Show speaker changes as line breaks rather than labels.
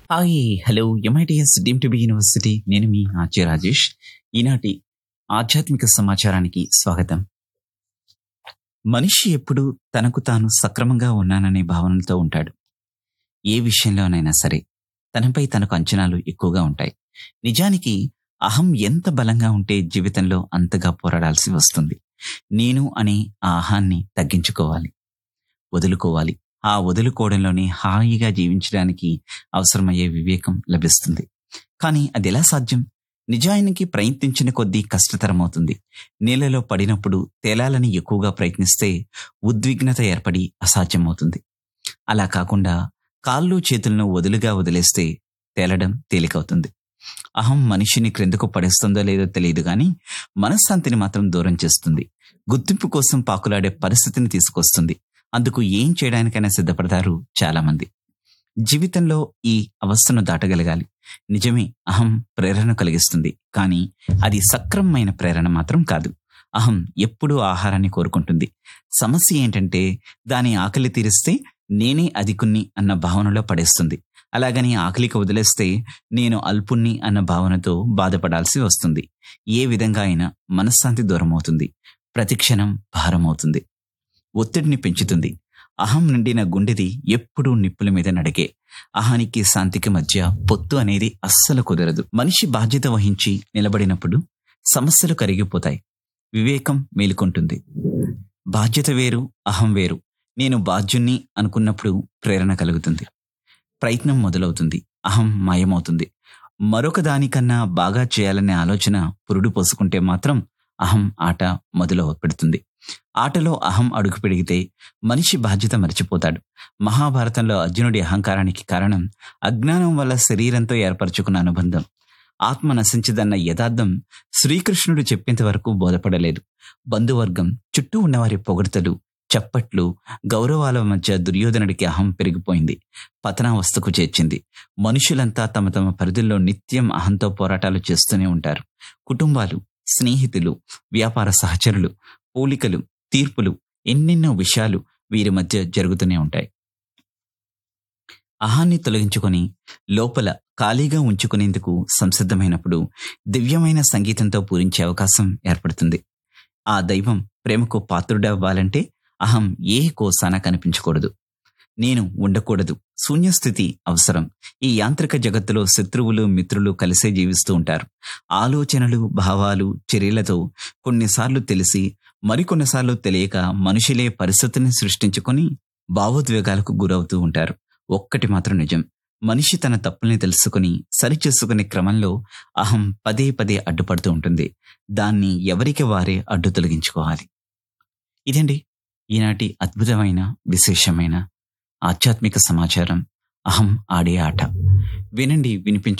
hi hello MITS deem to be university నేను మీ RJ Rajesh ఈనాటి ఆధ్యాత్మిక సమాచారానికి స్వాగతం మనిషి ఎప్పుడు తనకు తాను సక్రమంగా ఉన్నాననే భావనతో ఉంటాడు ఏ విషయంలోనైనా సరే తనపై తనకు అంచనాలు ఎక్కువగా ఉంటాయి నిజానికి అహం ఎంత బలంగా ఉంటే జీవితంలో అంతగా పోరాడాల్సి వస్తుంది నేను అనే ఆ అహాన్ని తగ్గించుకోవాలి వదులుకోవాలి ఆ వదులుకోవడంలోనే హాయిగా జీవించడానికి అవసరమయ్యే వివేకం లభిస్తుంది కానీ అది ఎలా సాధ్యం నిజానికి ప్రయత్నించిన కొద్దీ కష్టతరమవుతుంది నీళ్ళలో పడినప్పుడు తేలాలని ఎక్కువగా ప్రయత్నిస్తే ఉద్విగ్నత ఏర్పడి అసాధ్యమవుతుంది అలా కాకుండా కాళ్ళు చేతులను వదులుగా వదిలేస్తే తేలడం తేలికవుతుంది అహం మనిషిని క్రిందకు పడేస్తుందో లేదో తెలియదు కానీ మనశ్శాంతిని మాత్రం దూరం చేస్తుంది గుర్తింపు కోసం పాకులాడే పరిస్థితిని తీసుకొస్తుంది అందుకు ఏం చేయడానికైనా సిద్ధపడతారు చాలా మంది జీవితంలో ఈ అవస్థను దాటగలగాలి నిజమే అహం ప్రేరణ కలిగిస్తుంది కానీ అది సక్రమమైన ప్రేరణ మాత్రం కాదు అహం ఎప్పుడూ ఆహారాన్ని కోరుకుంటుంది సమస్య ఏంటంటే దాని ఆకలి తీరిస్తే నేనే అధికుణ్ణి అన్న భావనలో పడేస్తుంది అలాగని ఆకలికి వదిలేస్తే నేను అల్పుణ్ణి అన్న భావనతో బాధపడాల్సి వస్తుంది ఏ విధంగా అయినా మనశ్శాంతి దూరమవుతుంది ప్రతిక్షణం భారమవుతుంది ఒత్తిడిని పెంచుతుంది అహం నిండిన గుండెది ఎప్పుడూ నిప్పుల మీద నడిగే అహానికి శాంతికి మధ్య పొత్తు అనేది అస్సలు కుదరదు మనిషి బాధ్యత వహించి నిలబడినప్పుడు సమస్యలు కరిగిపోతాయి వివేకం మేలుకుంటుంది బాధ్యత వేరు అహం వేరు నేను బాధ్యుణ్ణి అనుకున్నప్పుడు ప్రేరణ కలుగుతుంది ప్రయత్నం మొదలవుతుంది అహం మాయమవుతుంది మరొక దానికన్నా బాగా చేయాలనే ఆలోచన పురుడు పోసుకుంటే మాత్రం అహం ఆట మొదలు పెడుతుంది ఆటలో అహం అడుగు పెడిగితే మనిషి బాధ్యత మర్చిపోతాడు మహాభారతంలో అర్జునుడి అహంకారానికి కారణం అజ్ఞానం వల్ల శరీరంతో ఏర్పరచుకున్న అనుబంధం ఆత్మ నశించదన్న యథార్థం శ్రీకృష్ణుడు చెప్పేంత వరకు బోధపడలేదు బంధువర్గం చుట్టూ ఉన్నవారి పొగడ్తలు చప్పట్లు గౌరవాల మధ్య దుర్యోధనుడికి అహం పెరిగిపోయింది పతనావస్థకు చేర్చింది మనుషులంతా తమ తమ పరిధుల్లో నిత్యం అహంతో పోరాటాలు చేస్తూనే ఉంటారు కుటుంబాలు స్నేహితులు వ్యాపార సహచరులు పోలికలు తీర్పులు ఎన్నెన్నో విషయాలు వీరి మధ్య జరుగుతూనే ఉంటాయి అహాన్ని తొలగించుకొని లోపల ఖాళీగా ఉంచుకునేందుకు సంసిద్ధమైనప్పుడు దివ్యమైన సంగీతంతో పూరించే అవకాశం ఏర్పడుతుంది ఆ దైవం ప్రేమకు పాత్రుడవ్వాలంటే అహం ఏ కోసాన కనిపించకూడదు నేను ఉండకూడదు శూన్యస్థితి అవసరం ఈ యాంత్రిక జగత్తులో శత్రువులు మిత్రులు కలిసే జీవిస్తూ ఉంటారు ఆలోచనలు భావాలు చర్యలతో కొన్నిసార్లు తెలిసి మరికొన్నిసార్లు తెలియక మనుషులే పరిస్థితిని సృష్టించుకొని భావోద్వేగాలకు గురవుతూ ఉంటారు ఒక్కటి మాత్రం నిజం మనిషి తన తప్పుల్ని తెలుసుకుని సరిచేసుకునే క్రమంలో అహం పదే పదే అడ్డుపడుతూ ఉంటుంది దాన్ని ఎవరికి వారే అడ్డు తొలగించుకోవాలి ఇదండి ఈనాటి అద్భుతమైన విశేషమైన ఆధ్యాత్మిక సమాచారం అహం ఆడే ఆట వినండి వినిపించ